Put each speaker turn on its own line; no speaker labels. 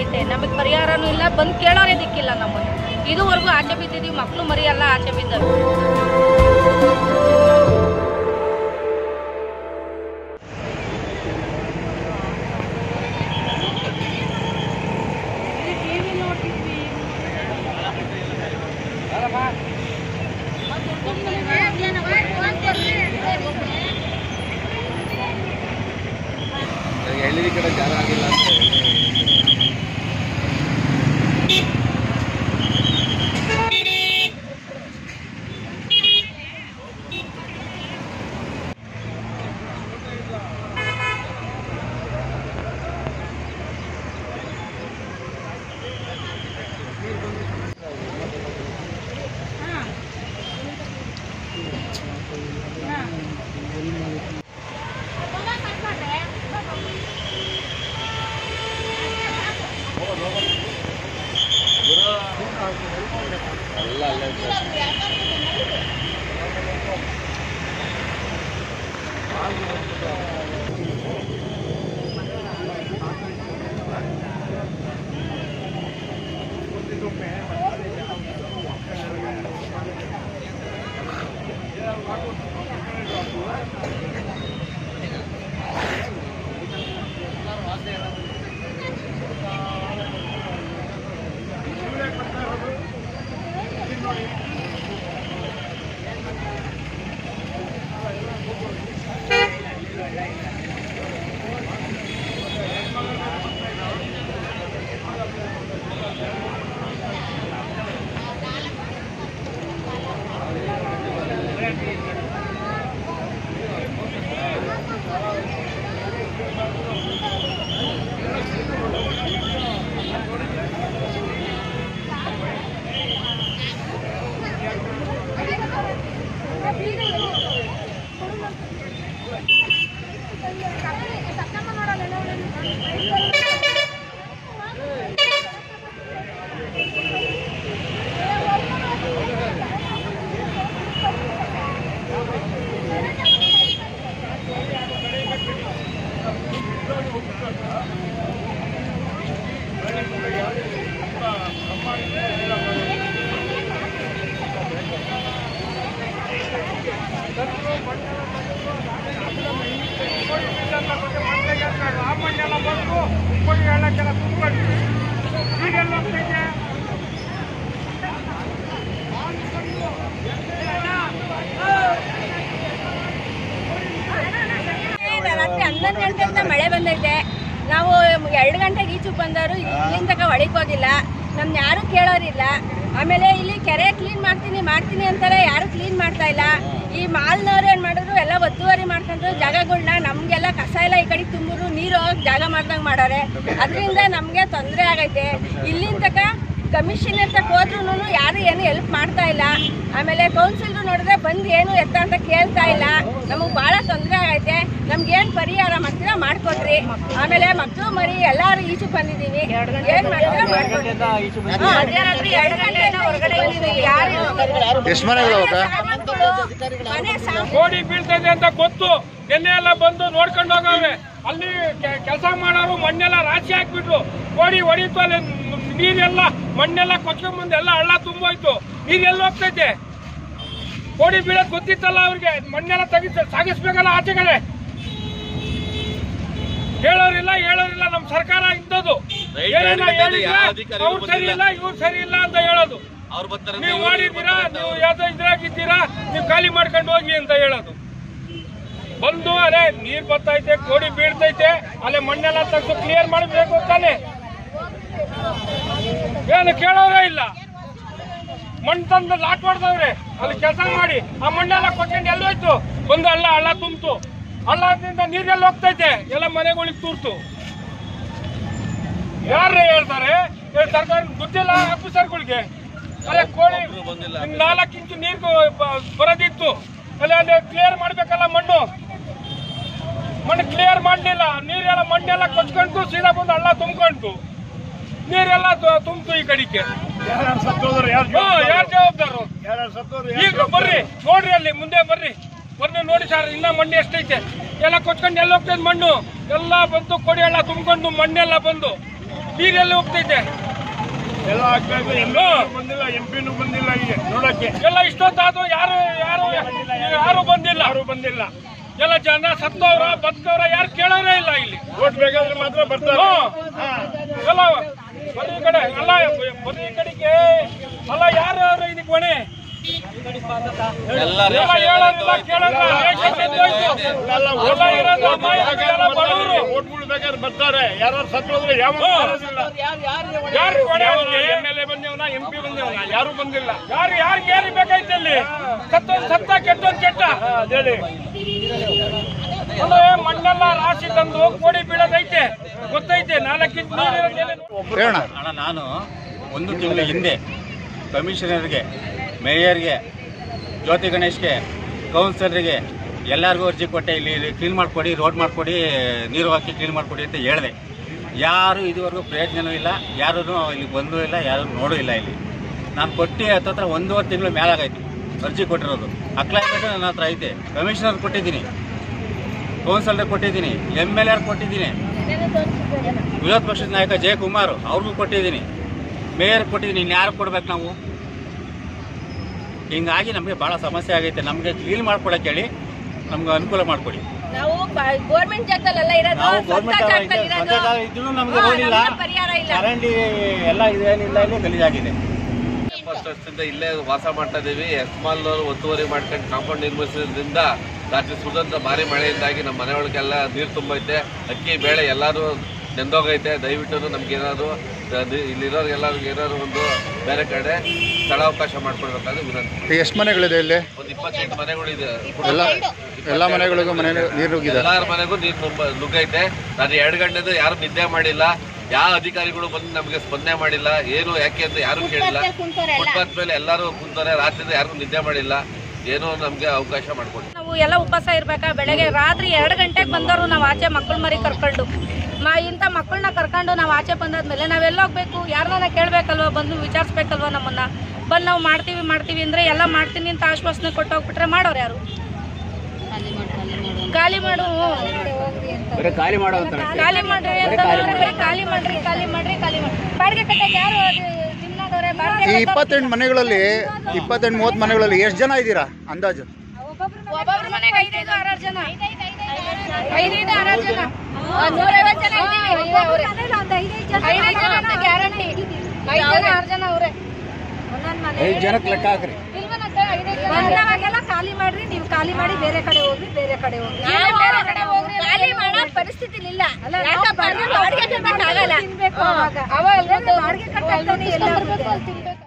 ಐತೆ ನಮಗೆ ಪರಿಹಾರನೂ ಇಲ್ಲ ಬಂದು ಕೇಳೋರೇ ದಿಕ್ಕಿಲ್ಲ ನಮ್ಮನ್ನು ಇದುವರೆಗೂ ಆಚೆ ಬಿದ್ದಿದ್ದೀವಿ ಮಕ್ಕಳು ಮರಿ ಎಲ್ಲ ಆಚೆ ಬಿದ್ದವು
ಎಳ್ಳಿನ ಕಡೆ ಜಾಗ ಆಗಿಲ್ಲ ಅಂತ ಎಲ್ಲ ಅಲ್ಲೇ ಇರ್ತದೆ.
ರಾತ್ರಿ ಹನ್ನೊಂದು ಗಂಟೆಯಿಂದ ಮಳೆ ಬಂದೈತೆ ನಾವು ಎರಡು ಗಂಟೆಗೆ ಈಚೆಗೆ ಬಂದವರು ಇಲ್ಲಿಂದ ತನಕ ಒಳಗೆ ಹೋಗಿಲ್ಲ ನಮ್ನ ಯಾರು ಕೇಳೋರಿಲ್ಲ ಆಮೇಲೆ ಇಲ್ಲಿ ಕೆರೆ ಕ್ಲೀನ್ ಮಾಡ್ತೀನಿ ಮಾಡ್ತೀನಿ ಅಂತಾರೆ ಯಾರು ಕ್ಲೀನ್ ಮಾಡ್ತಾ ಇಲ್ಲ ಈ ಮಾಲ್ನವ್ರು ಏನ್ ಮಾಡಿದ್ರು ಎಲ್ಲ ಒತ್ತುವರಿ ಮಾಡ್ಕೊಂಡ್ರು ಜಾಗಗಳನ್ನ ನಮ್ಗೆಲ್ಲ ಕಸ ಎಲ್ಲ ಈ ಕಡೆ ತುಂಬಿದ್ರು ನೀರು ಹೋಗಕ್ ಜಾಗ ಮಾಡ್ದಂಗ್ ಮಾಡಾರೆ ಅದರಿಂದ ನಮ್ಗೆ ತೊಂದರೆ ಆಗೈತೆ ಇಲ್ಲಿಂದ ತನಕ ಕಮಿಷನ್ ಅಂತ ಹೋದ್ರು ಯಾರು ಏನು ಹೆಲ್ಪ್ ಮಾಡ್ತಾ ಇಲ್ಲ ಆಮೇಲೆ ಕೌನ್ಸಿಲ್ರು ನೋಡಿದ್ರೆ ಬಂದು ಏನು ಎತ್ತ ಅಂತ ಕೇಳ್ತಾ ಇಲ್ಲ ನಮಗೆ ಭಾಳ ತೊಂದರೆ ಆಗೈತೆ ನಮ್ಗೆ ಏನು ಪರಿಹಾರ ಮಾಡ್ತೀರಾ ಮಾಡ್ಕೊಡ್ರಿ ಆಮೇಲೆ ಮಕ್ಕಳು ಮರಿ ಎಲ್ಲಾರು ಈಚೆ ಬಂದಿದ್ದೀವಿ ಏನ್ ಮಾಡ್ತೀರಾ ಮಾಡ್ಕೊಡ್ರಿ ಹಾ, ಮಧ್ಯರಾತ್ರಿ ಎರಡು ಗಂಟೆಯಿಂದ ಹೊರಗಡೆ ಇದ್ದೀವಿ ಯಾರು
ಎಷ್ಟು ಮನೆಗಳು ಅವಕ್ಕ
ಮನೆ ಸಾಂಬ್
ಕೋಡಿ ಬೀಳ್ತದೆ ಅಂತ ಗೊತ್ತು ಎಣ್ಣೆ ಎಲ್ಲ ಬಂದು ನೋಡ್ಕೊಂಡು ಹೋಗವ್ರೆ ಅಲ್ಲಿ ಕೆಲಸ ಮಾಡೋರು ಮಣ್ಣೆಲ್ಲ ರಾಶಿ ಹಾಕ್ಬಿಟ್ರು ಕೋಡಿ ಹೊಡಿತು ಅಲ್ಲಿ ನೀರೆಲ್ಲ ಮಣ್ಣೆಲ್ಲ ಕೊಚ್ಕೊಂಡ್ ಬಂದು ಎಲ್ಲ ಹಳ್ಳ ತುಂಬೋಯ್ತು ನೀರ್ ಎಲ್ಲಿ ಹೋಗ್ತೈತೆ ಕೋಡಿ ಬೀಳೋದ್ ಗೊತ್ತಿತ್ತಲ್ಲ ಅವ್ರಿಗೆ ಮಣ್ಣೆಲ್ಲ ತೆಗಿಸ್ ಸಾಗಿಸ್ಬೇಕಲ್ಲ ಆಚೆ ಕಡೆ ಹೇಳೋರಿಲ್ಲ ಹೇಳೋರಿಲ್ಲ ನಮ್ ಸರ್ಕಾರ ಇಂಥದ್ದು ಏನೇನೋ ಹೇಳಿದ್ರೆ ಅವ್ರು ಸರಿ ಇಲ್ಲ ಇವ್ರು ಸರಿ ಇಲ್ಲ ಅಂತ ಹೇಳೋದು
ಅವ್ರು ಬರ್ತಾರೆ
ನೀವು ಮಾಡಿದ್ದೀರಾ ನೀವು ಯಾವ್ದೋ ಇದ್ರಾಗಿದ್ದೀರಾ ನೀವು ಖಾಲಿ ಮಾಡ್ಕೊಂಡು ಹೋಗಿ ಅಂತ ಹೇಳೋದು ಬಂದು ಅರೆ ನೀರ್ ಬರ್ತೈತೆ ಕೋಡಿ ಬೀಳ್ತೈತೆ ಅಲ್ಲೇ ಮಣ್ಣೆಲ್ಲ ತೆಗೆದು ಕ್ಲಿಯರ್ ಮಾಡಬೇಕು ತಾನೆ ಏನು ಕೇಳೋರೇ ಇಲ್ಲ ಮಣ್ಣು ತಂದು ಲಾಟ್ ಮಾಡ್ದವ್ರೆ ಅಲ್ಲಿ ಕೆಲಸ ಮಾಡಿ ಆ ಮಣ್ಣೆಲ್ಲ ಕೊಟ್ಕೊಂಡು ಎಲ್ಲೋಯ್ತು ಬಂದು ಹಳ್ಳ ಹಳ್ಳ ತುಂಬಿತು ಹಳ್ಳದಿಂದ ನೀರೆಲ್ಲ ಹೋಗ್ತೈತೆ ಎಲ್ಲ ಮನೆಗಳಿಗೆ ತೂರ್ತು ಯಾರು ಹೇಳ್ತಾರೆ ಏ, ಸರ್ಕಾರ ಗೊತ್ತಿಲ್ಲ ಆಫೀಸರ್ಗಳಿಗೆ ಅಲ್ಲೇ ಕೋಳಿ ಇನ್ನು ನಾಲ್ಕು ಇಂಚು ನೀರು ಬ- ಬರೋದಿತ್ತು ಅಲ್ಲಿ ಅಲ್ಲಿ ಕ್ಲಿಯರ್ ಮಾಡ್ಬೇಕಲ್ಲ ಮಣ್ಣು ಮಣ್ಣು ಕ್ಲಿಯರ್ ಮಾಡಲಿಲ್ಲ ನೀರೆಲ್ಲ ಮಣ್ಣೆಲ್ಲ ಕೊಚ್ಕೊಂಡು ಸೀದಾ ಬಂದು ಹಳ್ಳ ತುಂಬ್ಕೊಂಡು ನೀರೆಲ್ಲ ತು- ತುಂಬ್ತು ಈ ಕಡೆಗೆ ಹಾ, ಯಾರ್ ಜವಾಬ್ದಾರು ಈಗ ಬರ್ರಿ ನೋಡ್ರಿ ಅಲ್ಲಿ ಮುಂದೆ ಬರ್ರಿ ಬರ್ರಿ ನೋಡಿ ಸರ್ ಇನ್ನ ಮಣ್ಣು ಎಷ್ಟೈತೆ ಎಲ್ಲ ಕೊಚ್ಕೊಂಡು ಎಲ್ಲ ಹೋಗ್ತದೆ ಮಣ್ಣು ಎಲ್ಲ ಬಂದು ಕೊಡಿ ಎಲ್ಲ ತುಂಬಿಕೊಂಡು ಮಣ್ಣೆಲ್ಲ ಬಂದು ನೀರೆಲ್ಲಿ ಹೋಗ್ತೈತೆ
ಎಲ್ಲ ಆಗ್ಬೇಕು ಎಂ ಬಂದಿಲ್ಲ ಎಂ ಪಿನೂ ಬಂದಿಲ್ಲ ಈಗ ನೋಡಕ್ಕೆ
ಎಲ್ಲ ಇಷ್ಟೊತ್ತಾದ್ರೂ ಯಾರು ಯಾರು ಯಾರು ಬಂದಿಲ್ಲ
ಯಾರು ಬಂದಿಲ್ಲ
ಎಲ್ಲ ಜನ ಸತ್ತವ್ರ ಬದುಕವ್ರ ಯಾರು ಕೇಳೋರೇ ಇಲ್ಲ ಇಲ್ಲಿ
ಓಟ್ ಬೇಕಾದ್ರೆ ಮಾತ್ರ ಬರ್ತಾರೆ
ಹ್ಮ್.
ಹಾ.
ಎಲ್ಲ ಬರೀ ಕಡೆ ಅಲ್ಲ ಬರೀ ಕಡೆಗೆ ಅಲ್ಲ ಯಾರು ಇದಕ್ಕೆ ಹೊಣೆ ಎಲ್ಲ ಹೇಳೋದಿಲ್ಲ ಕೇಳೋದಿಲ್ಲ ರೇಷನ್ ಕಿತ್ತೋಯ್ತು.
ಎಲ್ಲ
ಎಲ್ಲ ಇರೋದು ಅಮಾಯಕರು, ಎಲ್ಲ ಬಡವರು
ಓಟ್ಗಳು ಬೇಕಾದ್ರೆ ಬರ್ತಾರೆ ಯಾರು ಸತ್ತು ಹೋದ್ರೆ ಯಾವ ಬರೋದಿಲ್ಲ
ಯಾರು ಹೊಣೆ ಅವ್ರಿಗೆ?
ಎಂ ಎಲ್ ಎ ಬಂದೇವನ ಎಂ ಪಿ ಬಂದೇವನ ಯಾರು ಬಂದಿಲ್ಲ
ಯಾರು ಯಾರು ಯಾರು ಬೇಕಾಯ್ತು ಅಲ್ಲಿ ಸತ್ತೊಂದ್ ಸತ್ತ ಕೆಟ್ಟೊಂದ್ ಕೆಟ್ಟ
ಅದೇಳಿ
ಅಲ್ಲ ಮಣ್ಣೆಲ್ಲ ರಾಶಿ ತಂದು ಕೋಡಿ ಬೀಳೋದೈತೆ ಗೊತ್ತೈತೆ ನಾಲ್ಕು ಇಂಚ್ ನೀರಿರೋದೆಲ್ಲ
ಹೇಳೋಣ
ಅಣ್ಣ ನಾನು ಒಂದು ತಿಂಗಳ ಹಿಂದೆ ಕಮಿಷನರ್ಗೆ ಮೇಯರ್ಗೆ ಜ್ಯೋತಿ ಗಣೇಶ್ಗೆ ಕೌನ್ಸಿಲರ್ಗೆ ಎಲ್ಲರಿಗೂ ಅರ್ಜಿ ಕೊಟ್ಟೆ ಇಲ್ಲಿ ಕ್ಲೀನ್ ಮಾಡಿಕೊಡಿ ರೋಡ್ ಮಾಡಿಕೊಡಿ ನೀರು ಹಾಕಿ ಕ್ಲೀನ್ ಮಾಡಿಕೊಡಿ ಅಂತ ಹೇಳಿದೆ ಯಾರು ಇದುವರೆಗೂ ಪ್ರಯತ್ನನೂ ಇಲ್ಲ ಯಾರೂ ಇಲ್ಲಿ ಬಂದೂ ಇಲ್ಲ ಯಾರು ನೋಡೂ ಇಲ್ಲ ಇಲ್ಲಿ ನಾನು ಕೊಟ್ಟು ಹತ್ತತ್ರ ಒಂದೂವರೆ ತಿಂಗಳು ಮೇಲಾಗೈತಿ ಅರ್ಜಿ ಕೊಟ್ಟಿರೋದು ಅಕ್ಲೈಮೇಟು ನನ್ನ ಹತ್ರ ಐತೆ ಕಮಿಷನರ್ ಕೊಟ್ಟಿದ್ದೀನಿ ಕೌನ್ಸಿಲರ್ ಕೊಟ್ಟಿದ್ದೀನಿ ಎಮ್ ಎಲ್ ಆರ್ ಕೊಟ್ಟಿದ್ದೀನಿ ವಿರೋಧ ಪಕ್ಷದ ನಾಯಕ ಜಯಕುಮಾರ್ ಅವ್ರಿಗೂ ಕೊಟ್ಟಿದ್ದೀನಿ ಮೇಯರ್ ಕೊಟ್ಟಿದ್ದೀನಿ ಇನ್ಯಾರು ಕೊಡ್ಬೇಕು ನಾವು ಹಿಂಗಾಗಿ ನಮಗೆ ಭಾಳ ಸಮಸ್ಯೆ ಆಗೈತೆ ನಮಗೆ ಕ್ಲೀನ್ ಮಾಡ್ಕೊಡಕ್ಕೆ ಹೇಳಿ ನಮ್ಗೆ ಅನುಕೂಲ ಮಾಡಿಕೊಡಿ
ನಾವು ಗೋರ್ಮೆಂಟ್ ಜಾಗದಲ್ಲೆಲ್ಲ ಇರೋದು
ನಾವು
ಸ್ವಂತ
ಗೌರ್ಮೆಂಟ್
ಜಾಗದಲ್ಲಿ ಇರೋದು
ಇದ್ರೂ ನಮ್ಗೆ
ಹಾ,
ರೋಡ್ ಇಲ್ಲ
ನಮ್ಗೆ ಪರಿಹಾರ ಇಲ್ಲ
ಚರಂಡಿ ಎಲ್ಲ ಇದೇನಿಲ್ಲ ಇಲ್ಲಿ ಗಲೀಜಾಗಿದೆ
ಎಪ್ಪತ್ತು ವರ್ಷದಿಂದ ಇಲ್ಲೇ ವಾಸ ಮಾಡ್ತಾ ಇದೀವಿ ಎಸ್ಮಾಲ್ನವರು ಒತ್ತುವರಿ ಮಾಡ್ಕೊಂಡು ಕಾಂಪೌಂಡ್ ನಿರ್ಮಿಸೋದ್ರಿಂದ ರಾತ್ರಿ ಸುದಂತ ಭಾರಿ ಮಳೆಯಿಂದಾಗಿ ನಮ್ಮ ಮನೆ ಒಳಗೆಲ್ಲ ನೀರು ತುಂಬೈತೆ ಅಕ್ಕಿ ಬೇಳೆ ಎಲ್ಲಾರು ನೆಂದೋಗೈತೆ ದಯವಿಟ್ಟು ನಮ್ಗೆ ಏನಾದ್ರು ಇಲ್ಲಿರೋರ್ಗೆಲ್ಲರಿಗೂ ಏನಾದ್ರು ಒಂದು ಬೇರೆ ಕಡೆ ಸ್ಥಳಾವಕಾಶ ಮಾಡ್ಕೊಡ್ಬೇಕಾದ್ರೆ ವಿನಂತಿ
ಎಷ್ಟು ಮನೆಗಳಿದೆ ಇಲ್ಲಿ
ಒಂದು ಇಪ್ಪತ್ತೆಂಟು ಮನೆಗಳಿದೆ
ಎಲ್ಲ ಎಲ್ಲ ಮನೆಗಳಿಗೂ ಮನೆ ನೀರು ನುಗ್ಗಿದೆ
ಎಲ್ಲಾರ ಮನೆಗೂ ನೀರು ತುಂಬ ನುಗ್ಗೈತೆ ನಾನು ಎರಡು ಗಂಟೆದು ಯಾರು ನಿದ್ದೆ ಮಾಡಿಲ್ಲ ಯಾವ ಅಧಿಕಾರಿಗಳು ಬಂದು ನಮಗೆ ಸ್ಪಂದನೆ ಮಾಡಿಲ್ಲ ಏನು ಯಾಕೆ ಅಂತ ಯಾರು ಕೇಳಿಲ್ಲ ಫುಟ್ಪಾತ್ ಮೇಲೆ ಎಲ್ಲರೂ ಕುಂತಾರೆ ರಾತ್ರಿ ಯಾರಿಗೂ ನಿದ್ದೆ ಮಾಡಿಲ್ಲ ಏನೋ ನಮ್ಗೆ ಅವಕಾಶ ಮಾಡ್ಕೊಡಿ
ನಾವು ಎಲ್ಲ ಉಪವಾಸ ಇರ್ಬೇಕಾ ಬೆಳಗ್ಗೆ ರಾತ್ರಿ ಎರಡು ಗಂಟೆಗೆ ಬಂದವರು ನಾವು ಆಚೆ ಮಕ್ಕಳು ಮರಿ ಕರ್ಕೊಂಡು ಮಾ ಇಂಥ ಮಕ್ಕಳನ್ನ ಕರ್ಕೊಂಡು ನಾವು ಆಚೆ ಬಂದಾದ್ಮೇಲೆ ನಾವೆಲ್ಲ ಹೋಗ್ಬೇಕು ಯಾರನ್ನ ಕೇಳಬೇಕಲ್ವ ಬಂದು ವಿಚಾರಿಸ್ಬೇಕಲ್ವ ನಮ್ಮನ್ನ ಬಂದು ನಾವು ಮಾಡ್ತೀವಿ ಮಾಡ್ತೀವಿ ಅಂದ್ರೆ ಎಲ್ಲ ಮಾಡ್ತೀನಿ ಅಂತ ಆಶ್ವಾಸನೆ ಕೊಟ್ಟು ಹೋಗ್ಬಿಟ್ರೆ ಮಾಡೋರು ಯಾರು ಖಾಲಿ ಮಾಡು ಖಾಲಿ ಮಾಡ್ರಿ ಅಂತ ಹೇಳಿದ್ರೆ ಖಾಲಿ ಮಾಡ್ರಿ ಖಾಲಿ ಮಾಡ್ರಿ ಖಾಲಿ ಮಾಡ್ರಿ ಬಾಡಿಗೆ ಕಟ್ಟಕ್ಕೆ ಯಾರು ಅದು ತಿನ್ನೋದವ್ರೆ
ಈ
ಬಾಡಿಗೆ
ಇಪ್ಪತ್ತೆಂಟು ಮನೆಗಳಲ್ಲಿ ಇಪ್ಪತ್ತೆಂಟು ಮೂವತ್ತು ಮನೆಗಳಲ್ಲಿ ಎಷ್ಟು ಜನ ಇದ್ದೀರಾ ಅಂದಾಜು
ಒಬ್ಬೊಬ್ರ ಮನೆಗೆ ಐದೈದು ಆರಾರು ಜನ ಐದೈದು ಆರಾರು ಜನ
ನೂರೈವತ್ತು ಜನ ಇದ್ದೀವಿ
ಐದೈದು ಜನ ಅಂತ ಗ್ಯಾರಂಟಿ ಐದು ಜನ ಆರು ಜನ ಅವ್ರೆ
ಐದು ಜನಕ್ಕೆ ಲೆಕ್ಕ ಹಾಕ್ರಿ
ಇಲ್ವನಕ್ಕ ಐದೈದು ಜನ
ಬಂದವಾಗೆಲ್ಲ ಖಾಲಿ ಮಾಡ್ರಿ ನೀವು ಖಾಲಿ ಮಾಡಿ ಬೇರೆ ಕಡೆ ಹೋಗ್ರಿ ಬೇರೆ ಕಡೆ ಹೋಗ್ರಿ
ನಾವು ಬೇರೆ ಕಡೆ ಹೋಗ್ರಿ
ಖಾಲಿ ಮಾಡೋ ಪರಿಸ್ಥಿತಿ ಇಲ್ಲ ಯಾಕಪ್ಪ ಅಂದ್ರೆ ಬಾಡಿಗೆ ಕಟ್ಟಕ್ಕಾಗಲ್ಲ
ತಿನ್ಬೇಕು ಅವಾಗ ಅವಾಗ ಬಾಡಿಗೆ ಕಟ್ಟ ಎಲ್ಲ ತಿನ್ಬೇಕು